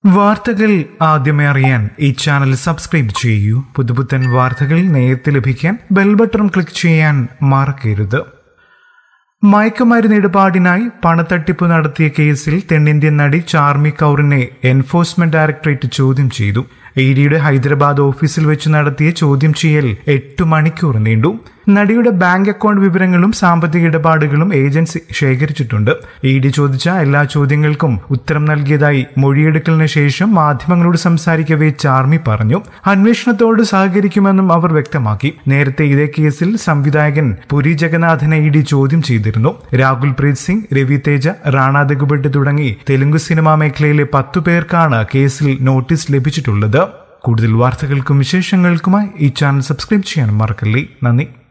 വാർത്തകൾ ആദ്യമേ അറിയാൻ ഈ ചാനൽ സബ്സ്ക്രൈബ് ചെയ്യൂ പുതുപുത്തൻ വാർത്തകൾ നേരത്തെ ലഭിക്കാൻ ബെൽ ബട്ടൺ ക്ലിക്ക് ചെയ്യാൻ മറക്കരുത് മയക്കുമരുന്ന് ഇടപാടിനായി പണത്തട്ടിപ്പ് നടത്തിയ കേസിൽ തെന്നിന്ത്യൻ നടി ചാർമി കൗറിനെ എൻഫോഴ്സ്മെന്റ് ഡയറക്ടറേറ്റ് ചോദ്യം ചെയ്തു ഇ ഡിയുടെ ഹൈദരാബാദ് ഓഫീസിൽ വെച്ച് നടത്തിയ ചോദ്യം ചെയ്യൽ എട്ട് മണിക്കൂർ നീണ്ടു നടിയുടെ ബാങ്ക് അക്കൗണ്ട് വിവരങ്ങളും സാമ്പത്തിക ഇടപാടുകളും ഏജൻസി ശേഖരിച്ചിട്ടുണ്ട് ഇ ഡി ചോദിച്ച എല്ലാ ചോദ്യങ്ങൾക്കും ഉത്തരം നൽകിയതായി മൊഴിയെടുക്കലിന് ശേഷം മാധ്യമങ്ങളോട് സംസാരിക്കവേ ചാർമി പറഞ്ഞു അന്വേഷണത്തോട് സഹകരിക്കുമെന്നും അവർ വ്യക്തമാക്കി നേരത്തെ ഇതേ കേസിൽ സംവിധായകൻ പുരി ജഗന്നാഥനെ ഇ ഡി ചോദ്യം ചെയ്തിരുന്നു രാഹുൽ പ്രീത് സിംഗ് രവി തേജ റാണ ദഗുബെട്ട് തുടങ്ങി തെലുങ്ക് സിനിമാ മേഖലയിലെ പത്തു പേർക്കാണ് കേസിൽ നോട്ടീസ് ലഭിച്ചിട്ടുള്ളത് കൂടുതൽ വാർത്തകൾക്കും വിശേഷങ്ങൾക്കുമായി ഈ ചാനൽ സബ്സ്ക്രൈബ് ചെയ്യാൻ മറക്കല്ലേ നന്ദി